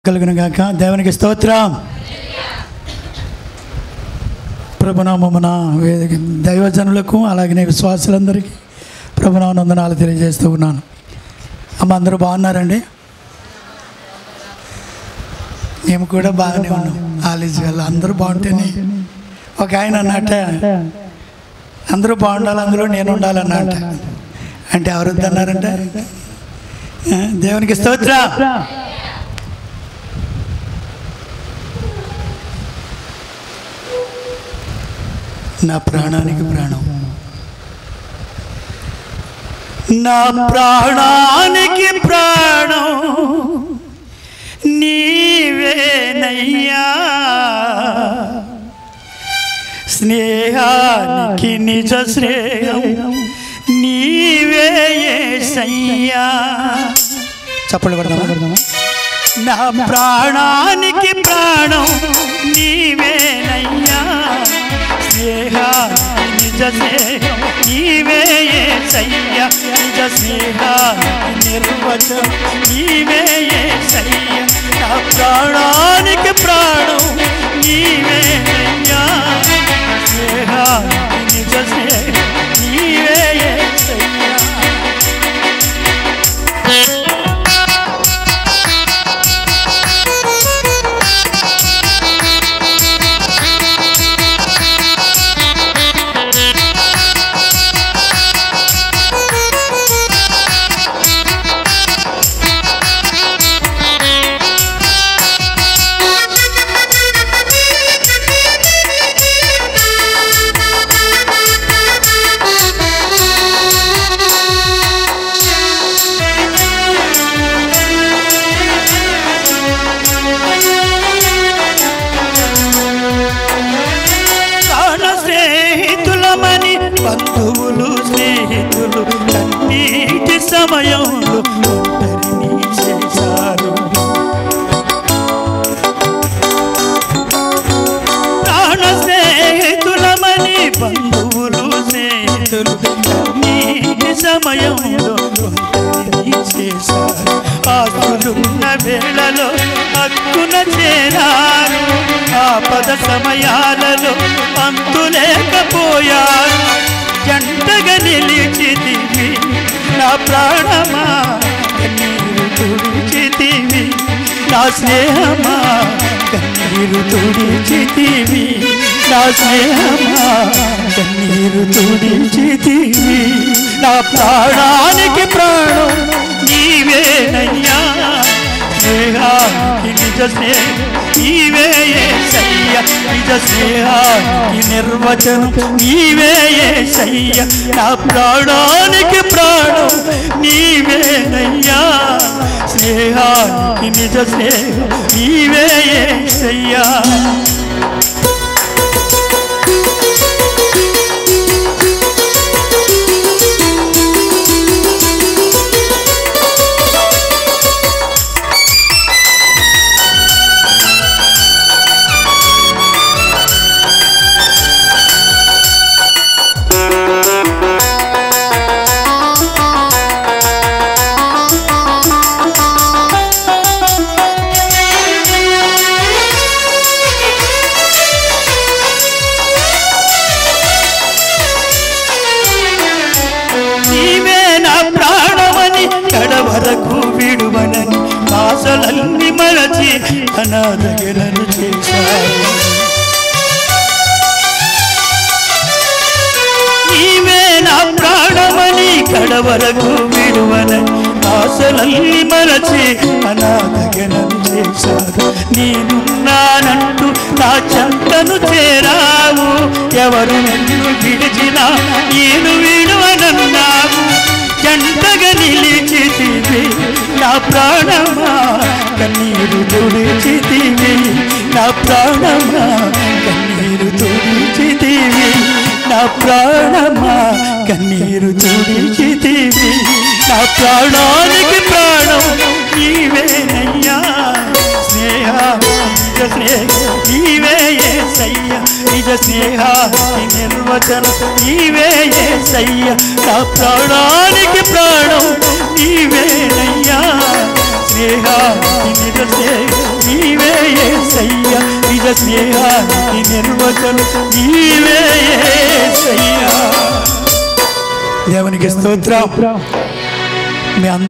కలుగును గాక దేవునికి స్తోత్రం ప్రభునామమున వేదిక దైవజనులకు అలాగే విశ్వాసులందరికీ ప్రభునామందనాలు తెలియజేస్తూ ఉన్నాను అమ్మ అందరూ బాగున్నారండి మేము కూడా బాగానే ఉన్నాం ఆలీజ్ వాళ్ళు అందరూ బాగుంటేనే ఒక ఆయన అన్నట్ట అందరూ బాగుండాలి అందులో నేను ఉండాలన్నట్ట అంటే ఎవరు అన్నారంటే దేవునికి స్తోత్రం నా ప్రాణానికి ప్రాణం నా ప్రాణానికి ప్రాణం నీవేనయ్యా స్నేహానికి నిజ శ్రేయం నీవే సయ్యా చప్పలు కొడదామా నా ప్రాణానికి ప్రాణం నీవేనయ్యా స్నేహానికి నిజ స్నేహం నీవే సయ్య నిజ స్నేహానికి నిర్వచనం నీవే సయ్య నా ప్రాణానికి ప్రాణం నీవేనయ్యా స్నేహానికి నిజ స్నేహం నీవే సయ్యా ప్రాణ స్నేహితులమని బంధువులు స్నేహితులు కన్నీటి సమయంలో ఒంటరిని చేశారు ప్రాణ స్నేహితులమని బంధువులు స్నేహితులు కన్నీటి సమయంలో ఒంటరిని చేశారు ఆస్తులున్న వేళలో హక్కున చేరారు ఆపద సమయాలలో అంతులేకపోయారు జంటగా నిలిచితివి నా ప్రాణమా కన్నీరు తుడిచితివి నా స్నేహమా కన్నీరు తుడిచితివి నా స్నేహమా కన్నీరు తుడిచితివి నా ప్రాణానికి ప్రాణం నీవేనయ్యా స్నేహానికి నిజ స్నేహం నీవే సయ్య నిజ స్నేహానికి నిర్వచనం నీవే సయ్య నా ప్రాణానికి ప్రాణం నీవేనయ్యా స్నేహానికి నిజ స్నేహం నీవే సయ్యా నీవే నా ప్రాణమని కడవరకు విడువనని ఆశలన్నీ మరచి అనాథగలను చేశారు నీవే నా ప్రాణమని కడవరకు విడువనని ఆశలన్నీ మరచి అనాథగలను చేశారు నేనున్నానంటూ నా చెంతను చేరావు ఎవరు నన్ను విడిచినా నేను విడువనన్నావు జంటగా నిలిచితివి నా ప్రాణమా కన్నీరు తుడిచితివి నా ప్రాణమా కన్నీరు తుడిచితివి నా ప్రాణమా కన్నీరు తుడిచితివి నా ప్రాణానికి ప్రాణం నీవేనయ్యా స్నేహ నిజ స్నేహ నీవే సయ్య నిజ స్నేహానికి నిర్వచనం నీవే సయ్య నా ప్రాణానికి ప్రాణం నీవేనయ్యా స్నేహ స్నేహానికి నిజ నీవే ఏసయ్య నిజ స్నేహానికి నిర్వచనం నీవే ఏసయ్య దేవునికి స్తోత్రం మీ అందరూ